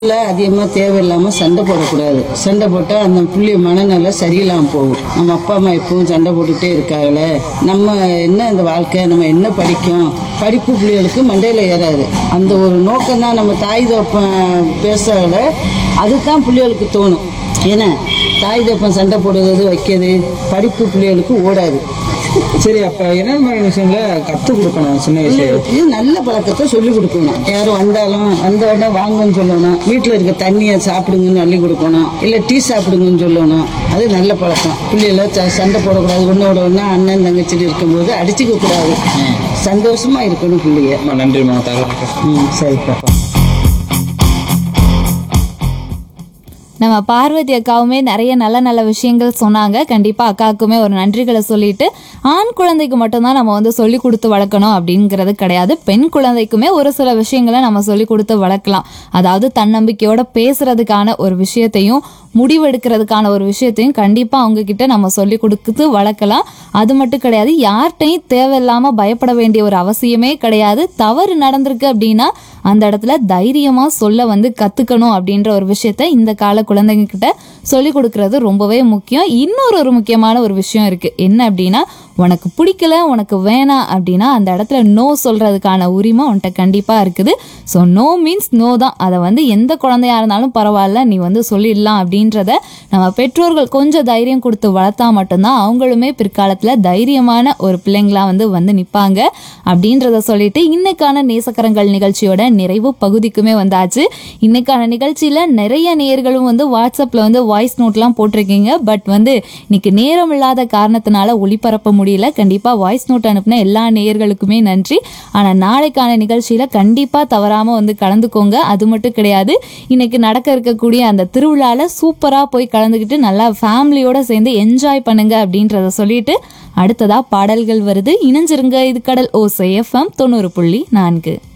இல்ல அதிகமா தேவையில்லாம சண்டை போடக்கூடாது சண்டை போட்டா அந்த புள்ளி மனநிலை சரியில்லாம போகும் நம்ம அப்பா அம்மா எப்பவும் சண்டை போட்டுட்டே இருக்காங்களே நம்ம என்ன இந்த வாழ்க்கை நம்ம என்ன படிக்கும் படிப்பு பிள்ளைகளுக்கு மண்டையில ஏறாது அந்த ஒரு நோக்கம் தான் நம்ம தாய் தோப்பம் பேசுறத அதுதான் பிள்ளைகளுக்கு தோணும் ஏன்னா தாய் தோப்பம் சண்டை போடுறது வைக்கிறது படிப்பு பிள்ளைகளுக்கு ஓடாது சரி அப்ப என்ன மாதிரி விஷயங்களை கத்து கொடுக்கணும் சின்ன வயசுல பிள்ளைகளுக்கு நல்ல பழக்கத்தை சொல்லி கொடுக்கணும் யாரும் வந்தாலும் வந்த உடனே வாங்கன்னு சொல்லணும் வீட்டில் இருக்க தண்ணியை சாப்பிடுங்கன்னு அள்ளி கொடுக்கணும் இல்லை டீ சாப்பிடுங்கன்னு சொல்லணும் அது நல்ல பழக்கம் பிள்ளைகள ச- சண்டை போடக்கூடாது ஒன்னோட ஒன்றா அண்ணன் தங்கச்சிட்டு இருக்கும்போது அடிச்சுக்க கூடாது சந்தோஷமா இருக்கணும் பிள்ளைய ரொம்ப நன்றிம்மா தகவல் ம் சரிப்பா நம்ம பார்வதி அக்காவுமே நிறைய நல்ல நல்ல விஷயங்கள் சொன்னாங்க கண்டிப்பா அக்காவுக்குமே ஒரு நன்றிகளை சொல்லிட்டு ஆண் குழந்தைக்கு மட்டும்தான் நம்ம வந்து சொல்லி கொடுத்து வளர்க்கணும் அப்படிங்கிறது கிடையாது பெண் குழந்தைக்குமே ஒரு சில விஷயங்களை நம்ம சொல்லி கொடுத்து வளர்க்கலாம் அதாவது தன்னம்பிக்கையோட பேசுறதுக்கான ஒரு விஷயத்தையும் முடிவெடுக்கிறதுக்கான ஒரு விஷயத்தையும் கண்டிப்பா அவங்க கிட்ட நம்ம சொல்லி கொடுத்து வளர்க்கலாம் அது மட்டும் கிடையாது யார்கிட்டையும் தேவையில்லாம பயப்பட வேண்டிய ஒரு அவசியமே கிடையாது தவறு நடந்திருக்கு அப்படின்னா அந்த இடத்துல தைரியமா சொல்ல வந்து கத்துக்கணும் அப்படின்ற ஒரு விஷயத்த இந்த கால குழந்தைங்க கிட்ட சொல்லி கொடுக்கறது ரொம்பவே முக்கியம் இன்னொரு ஒரு முக்கியமான ஒரு விஷயம் இருக்கு என்ன அப்படின்னா உனக்கு பிடிக்கல உனக்கு வேணாம் அப்படின்னா அந்த இடத்துல நோ சொல்றதுக்கான உரிமை உன்கிட்ட கண்டிப்பா இருக்குது ஸோ நோ மீன்ஸ் நோ தான் அதை வந்து எந்த குழந்தையா இருந்தாலும் பரவாயில்ல நீ வந்து சொல்லிடலாம் அப்படின்றத நம்ம பெற்றோர்கள் கொஞ்சம் தைரியம் கொடுத்து வளர்த்தா மட்டும்தான் அவங்களுமே பிற்காலத்துல தைரியமான ஒரு பிள்ளைங்களா வந்து வந்து நிப்பாங்க அப்படின்றத சொல்லிட்டு இன்னைக்கான நேசக்கரங்கள் நிகழ்ச்சியோட நிறைவு பகுதிக்குமே வந்தாச்சு இன்னைக்கான நிகழ்ச்சியில நிறைய நேயர்களும் வந்து வாட்ஸ்அப்ல வந்து வாய்ஸ் நோட்லாம் போட்டிருக்கீங்க பட் வந்து இன்னைக்கு நேரம் இல்லாத காரணத்தினால ஒளிபரப்ப முடியல கண்டிப்பா வாய்ஸ் நோட் அனுப்பின எல்லா நேயர்களுக்குமே நன்றி ஆனா நாளைக்கான நிகழ்ச்சியில கண்டிப்பா தவறாம வந்து கலந்துக்கோங்க அது மட்டும் கிடையாது இன்னைக்கு நடக்க இருக்கக்கூடிய அந்த திருவிழால சூப்பரா போய் கலந்துக்கிட்டு நல்லா ஃபேமிலியோட சேர்ந்து என்ஜாய் பண்ணுங்க அப்படின்றத சொல்லிட்டு அடுத்ததா பாடல்கள் வருது இணைஞ்சிருங்க இது கடல் ஓசை எஃப்எம் தொண்ணூறு புள்ளி நான்கு